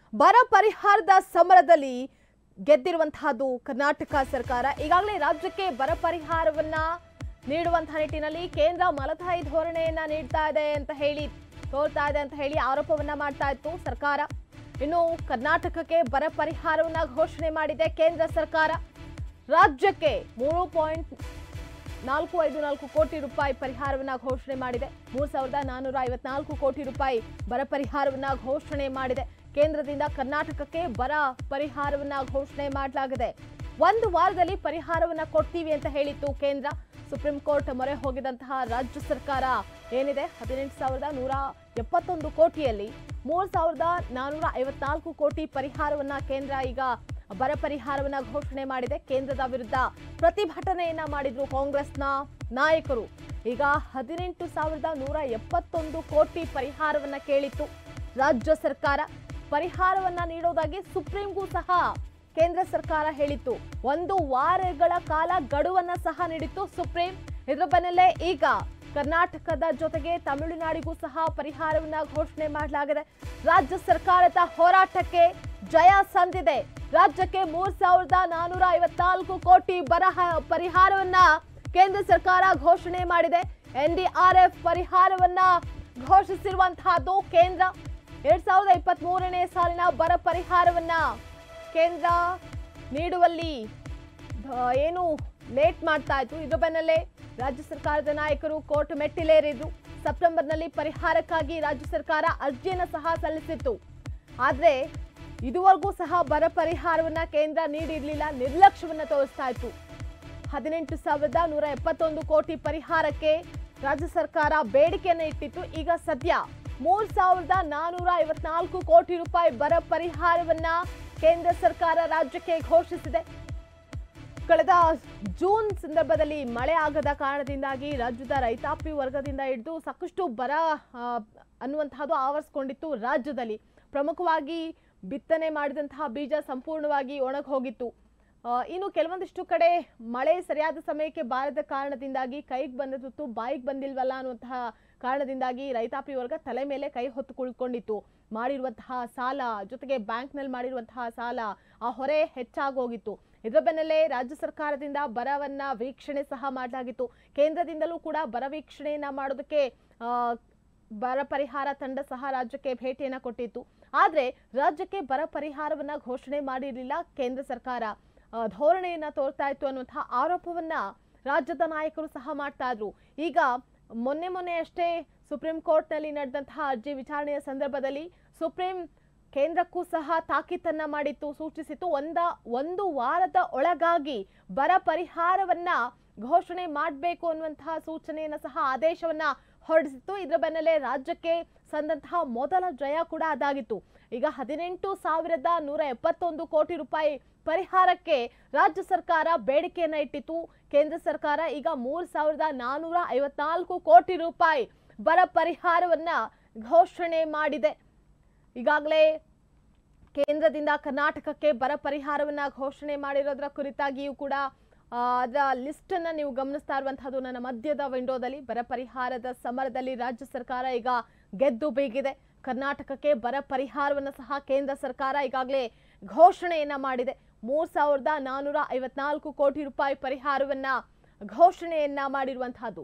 ಬರ ಪರಿಹಾರದ ಸಮರದಲ್ಲಿ ಗೆದ್ದಿರುವಂತಹದ್ದು ಕರ್ನಾಟಕ ಸರ್ಕಾರ ಈಗಾಗಲೇ ರಾಜ್ಯಕ್ಕೆ ಬರ ಪರಿಹಾರವನ್ನ ನೀಡುವಂತಹ ನಿಟ್ಟಿನಲ್ಲಿ ಕೇಂದ್ರ ಮಲತಾಯಿ ಧೋರಣೆಯನ್ನ ನೀಡ್ತಾ ಇದೆ ಅಂತ ಹೇಳಿ ತೋರ್ತಾ ಇದೆ ಅಂತ ಹೇಳಿ ಆರೋಪವನ್ನ ಮಾಡ್ತಾ ಇತ್ತು ಸರ್ಕಾರ ಇನ್ನು ಕರ್ನಾಟಕಕ್ಕೆ ಬರ ಪರಿಹಾರವನ್ನ ಘೋಷಣೆ ಮಾಡಿದೆ ಕೇಂದ್ರ ಸರ್ಕಾರ ರಾಜ್ಯಕ್ಕೆ ಮೂರು ಪಾಯಿಂಟ್ ನಾಲ್ಕು ಐದು ನಾಲ್ಕು ಕೋಟಿ ರೂಪಾಯಿ ಪರಿಹಾರವನ್ನ ಘೋಷಣೆ ಮಾಡಿದೆ ಮೂರ್ ಸಾವಿರದ ನಾನ್ನೂರ ಐವತ್ನಾಲ್ಕು ಕೋಟಿ ರೂಪಾಯಿ ಬರ ಪರಿಹಾರವನ್ನ ಘೋಷಣೆ ಮಾಡಿದೆ ಕೇಂದ್ರದಿಂದ ಕರ್ನಾಟಕಕ್ಕೆ ಬರ ಪರಿಹಾರವನ್ನ ಘೋಷಣೆ ಮಾಡಲಾಗಿದೆ ಒಂದು ವಾರದಲ್ಲಿ ಪರಿಹಾರವನ್ನ ಕೊಡ್ತೀವಿ ಅಂತ ಹೇಳಿತ್ತು ಕೇಂದ್ರ ಸುಪ್ರೀಂ ಕೋರ್ಟ್ ಮೊರೆ ಹೋಗಿದಂತಹ ರಾಜ್ಯ ಸರ್ಕಾರ ಏನಿದೆ ಹದಿನೆಂಟು ಸಾವಿರದ ನೂರ ಎಪ್ಪತ್ತೊಂದು ಕೋಟಿಯಲ್ಲಿ ಮೂರ್ ಸಾವಿರದ ನಾನ್ನೂರ ಐವತ್ನಾಲ್ಕು ಕೋಟಿ ಪರಿಹಾರವನ್ನ ಕೇಂದ್ರ ಈಗ ಬರ ಪರಿಹಾರವನ್ನ ಘೋಷಣೆ ಮಾಡಿದೆ ಕೇಂದ್ರದ ವಿರುದ್ಧ ಪ್ರತಿಭಟನೆಯನ್ನ ಮಾಡಿದ್ರು ಕಾಂಗ್ರೆಸ್ನ ನಾಯಕರು ಈಗ ಹದಿನೆಂಟು ಸಾವಿರದ ನೂರ ಎಪ್ಪತ್ತೊಂದು ಕೋಟಿ ಪರಿಹಾರವನ್ನ ಕೇಳಿತ್ತು ರಾಜ್ಯ ಸರ್ಕಾರ ಪರಿಹಾರವನ್ನ ನೀಡೋದಾಗಿ ಸುಪ್ರೀಂಗೂ ಸಹ ಕೇಂದ್ರ ಸರ್ಕಾರ ಹೇಳಿತ್ತು ಒಂದು ವಾರಗಳ ಕಾಲ ಗಡುವನ್ನ ಸಹ ನೀಡಿತ್ತು ಸುಪ್ರೀಂ ಇದರ ಬೆನ್ನಲ್ಲೇ ಈಗ ಕರ್ನಾಟಕದ ಜೊತೆಗೆ ತಮಿಳುನಾಡಿಗೂ ಸಹ ಪರಿಹಾರವನ್ನ ಘೋಷಣೆ ಮಾಡಲಾಗಿದೆ ರಾಜ್ಯ ಸರ್ಕಾರದ ಹೋರಾಟಕ್ಕೆ ಜಯ ಸಂದಿದೆ ರಾಜ್ಯಕ್ಕೆ ಮೂರ್ ಸಾವಿರದ ನಾನೂರ ಐವತ್ನಾಲ್ಕು ಕೋಟಿ ಬರಹ ಪರಿಹಾರವನ್ನ ಕೇಂದ್ರ ಸರ್ಕಾರ ಘೋಷಣೆ ಮಾಡಿದೆ ಎನ್ಡಿಆರ್ಎಫ್ ಪರಿಹಾರವನ್ನ ಘೋಷಿಸಿರುವಂತಹದ್ದು ಕೇಂದ್ರ ಎರಡ್ ಸಾವಿರದ ಇಪ್ಪತ್ತ್ ಮೂರನೇ ಸಾಲಿನ ಬರ ಪರಿಹಾರವನ್ನ ಕೇಂದ್ರ ನೀಡುವಲ್ಲಿ ಧ- ಏನು ಲೇಟ್ ಮಾಡ್ತಾ ಇತ್ತು ಇದ್ರ ಬೆನ್ನಲ್ಲೇ ರಾಜ್ಯ ಸರ್ಕಾರದ ನಾಯಕರು ಕೋರ್ಟ್ ಮೆಟ್ಟಿಲೇರಿದ್ರು ಸೆಪ್ಟೆಂಬರ್ನಲ್ಲಿ ಪರಿಹಾರಕ್ಕಾಗಿ ರಾಜ್ಯ ಸರ್ಕಾರ ಅರ್ಜಿಯನ್ನು ಸಹ ಸಲ್ಲಿಸಿತ್ತು ಆದ್ರೆ ಇದುವರೆಗೂ ಸಹ ಬರ ಪರಿಹಾರವನ್ನ ಕೇಂದ್ರ ನೀಡಿರ್ಲಿಲ್ಲ ನಿರ್ಲಕ್ಷ್ಯವನ್ನ ತೋರಿಸ್ತಾ ಇತ್ತು ಹದಿನೆಂಟು ಸಾವಿರದ ನೂರ ಎಪ್ಪತ್ತೊಂದು ಕೋಟಿ ಪರಿಹಾರಕ್ಕೆ ರಾಜ್ಯ ಸರ್ಕಾರ ಬೇಡಿಕೆಯನ್ನು ಇಟ್ಟಿತ್ತು ಈಗ ಸದ್ಯ ಮೂರ್ ಸಾವಿರದ ನಾನೂರ ಐವತ್ನಾಲ್ಕು ಕೋಟಿ ರೂಪಾಯಿ ಬರ ಪರಿಹಾರವನ್ನ ಕೇಂದ್ರ ಸರ್ಕಾರ ರಾಜ್ಯಕ್ಕೆ ಘೋಷಿಸಿದೆ ಕಳೆದ ಜೂನ್ ಸಂದರ್ಭದಲ್ಲಿ ಮಳೆ ಆಗದ ಕಾರಣದಿಂದಾಗಿ ರಾಜ್ಯದ ರೈತಾಪಿ ವರ್ಗದಿಂದ ಹಿಡಿದು ಸಾಕಷ್ಟು ಬರ ಆ, ಅನ್ನುವಂತಹದ್ದು ಆವರಿಸ್ಕೊಂಡಿತ್ತು ರಾಜ್ಯದಲ್ಲಿ ಪ್ರಮುಖವಾಗಿ ಬಿತ್ತನೆ ಮಾಡಿದಂತಹ ಬೀಜ ಸಂಪೂರ್ಣವಾಗಿ ಒಣಗಿ ಹೋಗಿತ್ತು ಆ, ಇನ್ನು ಕೆಲವೊಂದಿಷ್ಟು ಕಡೆ ಮಳೆ ಸರಿಯಾದ ಸಮಯಕ್ಕೆ ಬಾರದ ಕಾರಣದಿಂದಾಗಿ ಕೈಗೆ ಬಂದ ತುತ್ತು ಬಾಯಿಗೆ ಬಂದಿಲ್ವಲ್ಲ ಅನ್ನುವಂತಹ ಕಾರಣದಿಂದಾಗಿ ರೈತಾಪಿ ವರ್ಗ ತಲೆ ಮೇಲೆ ಕೈ ಹೊತ್ತು ಕುಳ್ಕೊಂಡಿತ್ತು ಮಾಡಿರುವಂತಹ ಸಾಲ ಜೊತೆಗೆ ಬ್ಯಾಂಕ್ನಲ್ಲಿ ಮಾಡಿರುವಂತಹ ಸಾಲ ಆ ಹೊರೆ ಹೆಚ್ಚಾಗೋಗಿತ್ತು ಇದರ ಬೆನ್ನಲ್ಲೇ ರಾಜ್ಯ ಸರ್ಕಾರದಿಂದ ಬರವನ್ನ ವೀಕ್ಷಣೆ ಸಹ ಮಾಡಲಾಗಿತ್ತು ಕೇಂದ್ರದಿಂದಲೂ ಕೂಡ ಬರ ವೀಕ್ಷಣೆಯನ್ನ ಮಾಡೋದಕ್ಕೆ ಆ, ಬರ ಪರಿಹಾರ ತಂಡ ಸಹ ರಾಜ್ಯಕ್ಕೆ ಭೇಟಿಯನ್ನ ಕೊಟ್ಟಿತ್ತು ಆದ್ರೆ ರಾಜ್ಯಕ್ಕೆ ಬರ ಪರಿಹಾರವನ್ನ ಘೋಷಣೆ ಮಾಡಿರಲಿಲ್ಲ ಕೇಂದ್ರ ಸರ್ಕಾರ ಆ, ಧೋರಣೆಯನ್ನ ತೋರ್ತಾ ಇತ್ತು ಅನ್ನುವಂತಹ ಆರೋಪವನ್ನ ರಾಜ್ಯದ ನಾಯಕರು ಸಹ ಮಾಡ್ತಾ ಇದ್ರು ಈಗ ಮೊನ್ನೆ ಮೊನ್ನೆ ಅಷ್ಟೇ ಸುಪ್ರೀಂ ಕೋರ್ಟ್ನಲ್ಲಿ ನಡೆದಂತಹ ಅರ್ಜಿ ವಿಚಾರಣೆಯ ಸಂದರ್ಭದಲ್ಲಿ ಸುಪ್ರೀಂ ಕೇಂದ್ರಕ್ಕೂ ಸಹ ತಾಕೀತನ್ನ ಮಾಡಿತ್ತು ಸೂಚಿಸಿತ್ತು ಒಂದ ಒಂದು ವಾರದ ಒಳಗಾಗಿ ಬರ ಪರಿಹಾರವನ್ನ ಘೋಷಣೆ ಮಾಡಬೇಕು ಅನ್ನುವಂತಹ ಸೂಚನೆಯನ್ನ ಸಹ ಆದೇಶವನ್ನ ಹೊರಡಿಸಿತ್ತು ಇದರ ಬೆನ್ನಲ್ಲೇ ರಾಜ್ಯಕ್ಕೆ ಸಂದಂತಹ ಮೊದಲ ಜಯ ಕೂಡ ಅದಾಗಿತ್ತು ಈಗ ಹದಿನೆಂಟು ಸಾವಿರದ ನೂರ ಎಪ್ಪತ್ತೊಂದು ಕೋಟಿ ರೂಪಾಯಿ ಪರಿಹಾರಕ್ಕೆ ರಾಜ್ಯ ಸರ್ಕಾರ ಬೇಡಿಕೆಯನ್ನ ಇಟ್ಟಿತ್ತು ಕೇಂದ್ರ ಸರ್ಕಾರ ಈಗ ಮೂರ್ ಸಾವಿರದ ನಾನೂರ ಐವತ್ನಾಲ್ಕು ಕೋಟಿ ರೂಪಾಯಿ ಬರ ಪರಿಹಾರವನ್ನ ಘೋಷಣೆ ಮಾಡಿದೆ ಈಗಾಗಲೇ ಕೇಂದ್ರದಿಂದ ಕರ್ನಾಟಕಕ್ಕೆ ಬರ ಪರಿಹಾರವನ್ನ ಘೋಷಣೆ ಮಾಡಿರೋದ್ರ ಕುರಿತಾಗಿಯೂ ಕೂಡ ಆ, ಅದರ ಲಿಸ್ಟ್ ಅನ್ನ ನೀವು ಗಮನಿಸ್ತಾ ಇರುವಂತಹದ್ದು ನನ್ನ ಮಧ್ಯದ ವಿಂಡೋದಲ್ಲಿ ಬರ ಪರಿಹಾರದ ಸಮರದಲ್ಲಿ ರಾಜ್ಯ ಸರ್ಕಾರ ಈಗ ಗೆದ್ದು ಬೀಗಿದೆ ಕರ್ನಾಟಕಕ್ಕೆ ಬರ ಪರಿಹಾರವನ್ನ ಸಹ ಕೇಂದ್ರ ಸರ್ಕಾರ ಈಗಾಗಲೇ ಘೋಷಣೆಯನ್ನ ಮಾಡಿದೆ ಮೂರ್ ಸಾವಿರದ ನಾನೂರ ಐವತ್ನಾಲ್ಕು ಕೋಟಿ ರೂಪಾಯಿ ಪರಿಹಾರವನ್ನ ಘೋಷಣೆಯನ್ನ ಮಾಡಿರುವಂತಹದ್ದು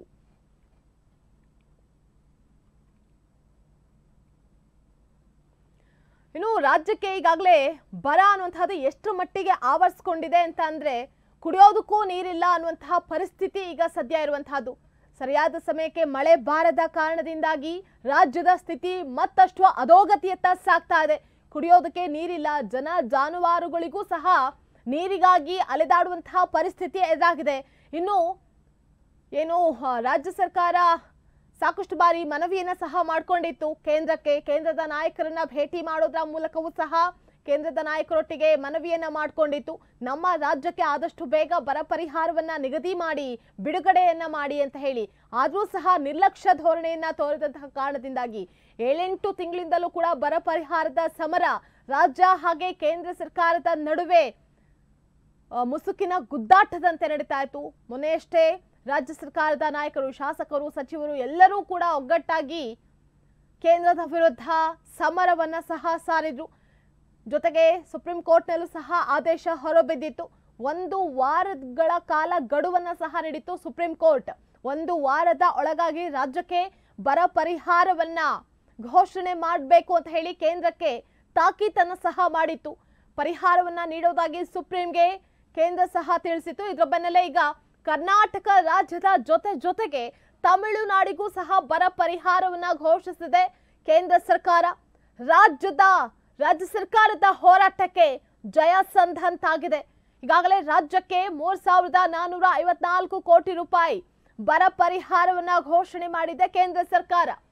ಇನ್ನು ರಾಜ್ಯಕ್ಕೆ ಈಗಾಗಲೇ ಬರ ಅನ್ನುವಂಥದ್ದು ಎಷ್ಟು ಮಟ್ಟಿಗೆ ಆವರಿಸ್ಕೊಂಡಿದೆ ಅಂತ ಅಂದ್ರೆ ಕುಡಿಯೋದಕ್ಕೂ ನೀರಿಲ್ಲ ಅನ್ನುವಂತಹ ಪರಿಸ್ಥಿತಿ ಈಗ ಸದ್ಯ ಇರುವಂತಹದ್ದು ಸರಿಯಾದ ಸಮಯಕ್ಕೆ ಮಳೆ ಬಾರದ ಕಾರಣದಿಂದಾಗಿ ರಾಜ್ಯದ ಸ್ಥಿತಿ ಮತ್ತಷ್ಟು ಅಧೋಗತಿಯತ್ತ ಸಾಗ್ತಾ ಇದೆ ಕುಡಿಯೋದಕ್ಕೆ ನೀರಿಲ್ಲ ಜನ ಜಾನುವಾರುಗಳಿಗೂ ಸಹ ನೀರಿಗಾಗಿ ಅಲೆದಾಡುವಂತಹ ಪರಿಸ್ಥಿತಿ ಎದುರಾಗಿದೆ ಇನ್ನು ಏನು ಆ, ರಾಜ್ಯ ಸರ್ಕಾರ ಸಾಕಷ್ಟು ಬಾರಿ ಮನವಿಯನ್ನ ಸಹ ಮಾಡ್ಕೊಂಡಿತ್ತು ಕೇಂದ್ರಕ್ಕೆ ಕೇಂದ್ರದ ನಾಯಕರನ್ನ ಭೇಟಿ ಮಾಡೋದ್ರ ಮೂಲಕವೂ ಸಹ ಕೇಂದ್ರದ ನಾಯಕರೊಟ್ಟಿಗೆ ಮನವಿಯನ್ನ ಮಾಡ್ಕೊಂಡಿತ್ತು ನಮ್ಮ ರಾಜ್ಯಕ್ಕೆ ಆದಷ್ಟು ಬೇಗ ಬರ ಪರಿಹಾರವನ್ನ ನಿಗದಿ ಮಾಡಿ ಬಿಡುಗಡೆಯನ್ನ ಮಾಡಿ ಅಂತ ಹೇಳಿ ಆದ್ರೂ ಸಹ ನಿರ್ಲಕ್ಷ್ಯ ಧೋರಣೆಯನ್ನ ತೋರಿದಂತಹ ಕಾರಣದಿಂದಾಗಿ ಏಳೆಂಟು ತಿಂಗಳಿಂದಲೂ ಕೂಡ ಬರ ಪರಿಹಾರದ ಸಮರ ರಾಜ್ಯ ಹಾಗೆ ಕೇಂದ್ರ ಸರ್ಕಾರದ ನಡುವೆ ಆ, ಮುಸುಕಿನ ಗುದ್ದಾಟದಂತೆ ನಡೀತಾ ಇತ್ತು ಮೊನ್ನೆಯಷ್ಟೇ ರಾಜ್ಯ ಸರ್ಕಾರದ ನಾಯಕರು ಶಾಸಕರು ಸಚಿವರು ಎಲ್ಲರೂ ಕೂಡ ಒಗ್ಗಟ್ಟಾಗಿ ಕೇಂದ್ರದ ವಿರುದ್ಧ ಸಮರವನ್ನ ಸಹ ಸಾರಿದ್ರು ಜೊತೆಗೆ ಸುಪ್ರೀಂ ಕೋರ್ಟ್ನಲ್ಲೂ ಸಹ ಆದೇಶ ಹೊರಬಿದ್ದಿತ್ತು ಒಂದು ವಾರಗಳ ಕಾಲ ಗಡುವನ್ನ ಸಹ ನೀಡಿತ್ತು ಸುಪ್ರೀಂ ಕೋರ್ಟ್ ಒಂದು ವಾರದ ಒಳಗಾಗಿ ರಾಜ್ಯಕ್ಕೆ ಬರ ಪರಿಹಾರವನ್ನ ಘೋಷಣೆ ಮಾಡಬೇಕು ಅಂತ ಹೇಳಿ ಕೇಂದ್ರಕ್ಕೆ ತಾಕೀತನ್ನ ಸಹ ಮಾಡಿತ್ತು ಪರಿಹಾರವನ್ನ ನೀಡೋದಾಗಿ ಸುಪ್ರೀಂಗೆ ಕೇಂದ್ರ ಸಹ ತಿಳಿಸಿತ್ತು ಇದರ ಬೆನ್ನಲ್ಲೇ ಈಗ ಕರ್ನಾಟಕ ರಾಜ್ಯದ ಜೊತೆ ಜೊತೆಗೆ ತಮಿಳುನಾಡಿಗೂ ಸಹ ಬರ ಪರಿಹಾರವನ್ನ ಘೋಷಿಸಿದೆ ಕೇಂದ್ರ ಸರ್ಕಾರ ರಾಜ್ಯದ ರಾಜ್ಯ ಸರ್ಕಾರದ ಹೋರಾಟಕ್ಕೆ ಜಯ ಸಂದಂತಾಗಿದೆ ಈಗಾಗಲೇ ರಾಜ್ಯಕ್ಕೆ ಮೂರ್ ಸಾವಿರದ ನಾನೂರ ಐವತ್ನಾಲ್ಕು ಕೋಟಿ ರೂಪಾಯಿ ಬರ ಪರಿಹಾರವನ್ನ ಘೋಷಣೆ ಮಾಡಿದೆ ಕೇಂದ್ರ ಸರ್ಕಾರ